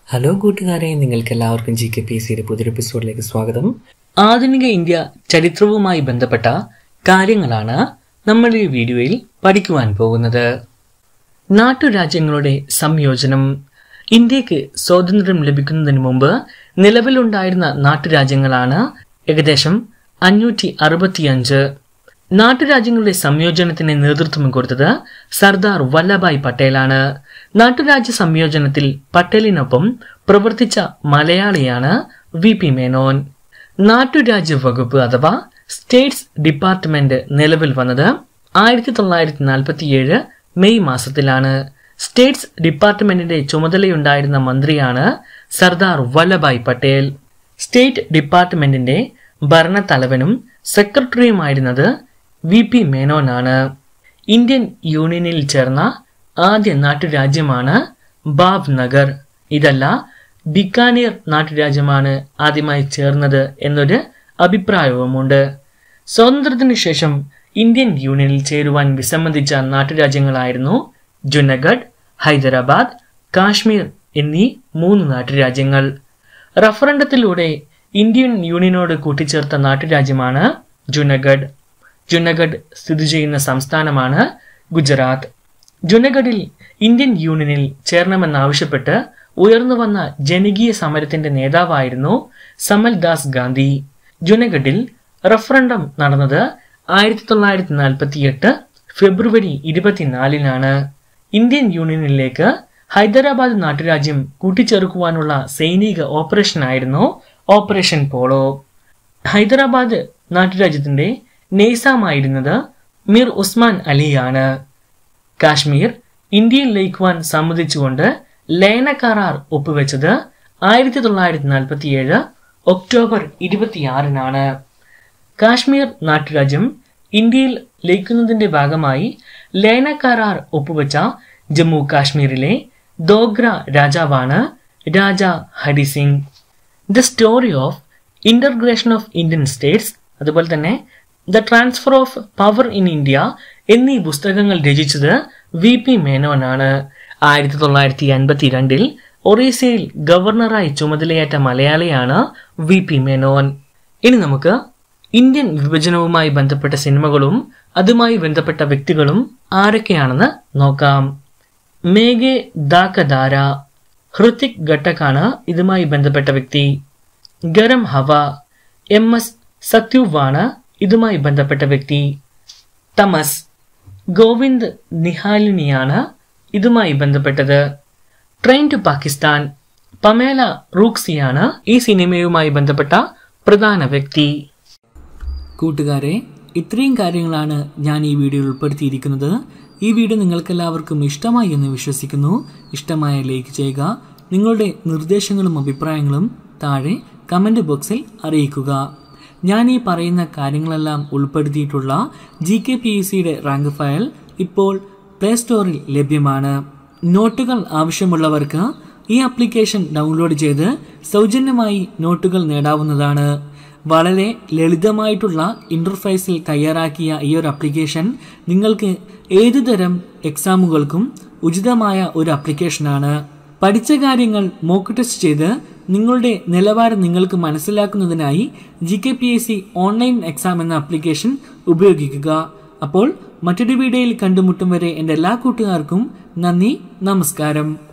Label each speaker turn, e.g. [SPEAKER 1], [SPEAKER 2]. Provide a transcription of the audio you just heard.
[SPEAKER 1] hello കൂട്ടുകാരെ നിങ്ങൾക്ക് എല്ലാവർക്കും ജി കെ പി എസ് സിയുടെ പുതിയൊരു എപ്പിസോഡിലേക്ക് സ്വാഗതം
[SPEAKER 2] ആധുനിക ഇന്ത്യ ചരിത്രവുമായി ബന്ധപ്പെട്ട കാര്യങ്ങളാണ് നമ്മൾ ഈ വീഡിയോയിൽ പഠിക്കുവാൻ പോകുന്നത് നാട്ടുരാജ്യങ്ങളുടെ സംയോജനം ഇന്ത്യക്ക് സ്വാതന്ത്ര്യം ലഭിക്കുന്നതിന് മുമ്പ് നിലവിലുണ്ടായിരുന്ന നാട്ടുരാജ്യങ്ങളാണ് ഏകദേശം അഞ്ഞൂറ്റി അറുപത്തിയഞ്ച് നാട്ടുരാജ്യങ്ങളുടെ സംയോജനത്തിന് നേതൃത്വം കൊടുത്തത് സർദാർ വല്ലഭായ് പട്ടേലാണ് നാട്ടുരാജ്യ സംയോജനത്തിൽ പട്ടേലിനൊപ്പം പ്രവർത്തിച്ച മലയാളിയാണ് വി പി മേനോൻ നാട്ടുരാജ്യ വകുപ്പ് അഥവാ സ്റ്റേറ്റ്സ് ഡിപ്പാർട്ട്മെന്റ് നിലവിൽ വന്നത് ആയിരത്തി തൊള്ളായിരത്തി നാൽപ്പത്തിയേഴ് മെയ് മാസത്തിലാണ് സ്റ്റേറ്റ്സ് ഡിപ്പാർട്ട്മെന്റിന്റെ ചുമതലയുണ്ടായിരുന്ന മന്ത്രിയാണ് സർദാർ വല്ലഭായ് പട്ടേൽ സ്റ്റേറ്റ് ഡിപ്പാർട്ട്മെന്റിന്റെ ഭരണത്തലവനും സെക്രട്ടറിയുമായിരുന്നത് വി പി മേനോനാണ് ഇന്ത്യൻ യൂണിയനിൽ ചേർന്ന ആദ്യ നാട്ടുരാജ്യമാണ് ബാബ് നഗർ ഇതല്ല ബിക്കാനീർ നാട്ടുരാജ്യമാണ് ആദ്യമായി ചേർന്നത് എന്നൊരു അഭിപ്രായവുമുണ്ട് സ്വാതന്ത്ര്യത്തിനു ശേഷം ഇന്ത്യൻ യൂണിയനിൽ ചേരുവാൻ വിസമ്മതിച്ച നാട്ടുരാജ്യങ്ങളായിരുന്നു ജുനഗഡ് ഹൈദരാബാദ് കാശ്മീർ എന്നീ മൂന്ന് നാട്ടുരാജ്യങ്ങൾ റഫറണ്ടത്തിലൂടെ ഇന്ത്യൻ യൂണിയനോട് കൂട്ടിച്ചേർത്ത നാട്ടുരാജ്യമാണ് ജുനഗഡ് ജുനഗഡ് സ്ഥിതി ചെയ്യുന്ന സംസ്ഥാനമാണ് ഗുജറാത്ത് ജുനഗഡിൽ ഇന്ത്യൻ യൂണിയനിൽ ചേരണമെന്നാവശ്യപ്പെട്ട് ഉയർന്നു വന്ന ജനകീയ സമരത്തിന്റെ നേതാവായിരുന്നു സമൽ ദാസ് ഗാന്ധി ജുനഗഡിൽ റഫറണ്ടം നടന്നത് ആയിരത്തി തൊള്ളായിരത്തി നാൽപ്പത്തി എട്ട് ഫെബ്രുവരി ഇരുപത്തിനാലിനാണ് ഇന്ത്യൻ യൂണിയനിലേക്ക് ഹൈദരാബാദ് നാട്ടുരാജ്യം കൂട്ടിച്ചേർക്കുവാനുള്ള സൈനിക ഓപ്പറേഷനായിരുന്നു ഓപ്പറേഷൻ പോളോ ഹൈദരാബാദ് നാട്ടുരാജ്യത്തിന്റെ നെയ്സാമായിരുന്നത് മീർ ഉസ്മാൻ അലിയാണ് കാശ്മീർ ഇന്ത്യയിൽ ലയിക്കുവാൻ സമ്മതിച്ചുകൊണ്ട് ലയന കരാർ ഒപ്പുവെച്ചത് ആയിരത്തി തൊള്ളായിരത്തി നാൽപ്പത്തിയേഴ് ഒക്ടോബർ ഇരുപത്തിയാറിനാണ് കാശ്മീർ നാട്ടുരാജ്യം ഇന്ത്യയിൽ ലയിക്കുന്നതിന്റെ ഭാഗമായി ലയന കരാർ ഒപ്പുവെച്ച ജമ്മു കാശ്മീരിലെ ദോഗ്ര രാജാവാണ് Raja Hari Singh the story of integration of Indian states അതുപോലെ തന്നെ the transfer of power in India എന്നീ പുസ്തകങ്ങൾ രചിച്ചത് വി പി മേനോനാണ് ആയിരത്തി തൊള്ളായിരത്തി അൻപത്തി രണ്ടിൽ ഒറീസയിൽ ഗവർണറായി ചുമതലയേറ്റ മലയാളിയാണ് വി പി മേനോൻ ഇനി നമുക്ക് ഇന്ത്യൻ വിഭജനവുമായി ബന്ധപ്പെട്ട സിനിമകളും അതുമായി ബന്ധപ്പെട്ട വ്യക്തികളും ആരൊക്കെയാണെന്ന് നോക്കാം മേഘെ ദാക്കദാര ഹൃത്തിക് ഘട്ടക്കാണ് ഇതുമായി ബന്ധപ്പെട്ട വ്യക്തി ഗരം ഹവ എം എസ് സത്യുവാണ് ഇതുമായി ബന്ധപ്പെട്ട വ്യക്തി തമസ് ഗോവിന്ദ് നിഹാലിനിയാണ് ഇതുമായി ബന്ധപ്പെട്ടത് ട്രെയിൻ ടു പാകിസ്ഥാൻ പമേല റൂക്സിയാണ് ഈ സിനിമയുമായി ബന്ധപ്പെട്ട പ്രധാന വ്യക്തി കൂട്ടുകാരെ ഇത്രയും കാര്യങ്ങളാണ് ഞാൻ ഈ വീഡിയോയിൽ ഉൾപ്പെടുത്തിയിരിക്കുന്നത് ഈ വീഡിയോ നിങ്ങൾക്കെല്ലാവർക്കും ഇഷ്ടമായി എന്ന് വിശ്വസിക്കുന്നു ഇഷ്ടമായ ലൈക്ക് ചെയ്യുക നിങ്ങളുടെ നിർദ്ദേശങ്ങളും അഭിപ്രായങ്ങളും താഴെ കമൻറ്റ് ബോക്സിൽ അറിയിക്കുക ഞാൻ ഈ പറയുന്ന കാര്യങ്ങളെല്ലാം ഉൾപ്പെടുത്തിയിട്ടുള്ള ജി കെ പി എസ് സിയുടെ റാങ്ക് ഫയൽ ഇപ്പോൾ പ്ലേ സ്റ്റോറിൽ ലഭ്യമാണ് നോട്ടുകൾ ആവശ്യമുള്ളവർക്ക് ഈ ആപ്ലിക്കേഷൻ ഡൗൺലോഡ് ചെയ്ത് സൗജന്യമായി നോട്ടുകൾ നേടാവുന്നതാണ് വളരെ ലളിതമായിട്ടുള്ള ഇൻ്റർഫേസിൽ തയ്യാറാക്കിയ ഈ ഒരു ആപ്ലിക്കേഷൻ നിങ്ങൾക്ക് ഏതുതരം എക്സാമുകൾക്കും ഉചിതമായ ഒരു ആപ്ലിക്കേഷനാണ് പഠിച്ച കാര്യങ്ങൾ മോക്ക് ടെസ്റ്റ് ചെയ്ത് നിങ്ങളുടെ നിലവാരം നിങ്ങൾക്ക് മനസ്സിലാക്കുന്നതിനായി G K P S C online exam എന്ന ആപ്ലിക്കേഷൻ ഉപയോഗിക്കുക അപ്പോൾ മറ്റൊരു വീഡിയോയിൽ കണ്ടുമുട്ടും വരെ എൻ്റെ എല്ലാ കൂട്ടുകാർക്കും നന്ദി നമസ്കാരം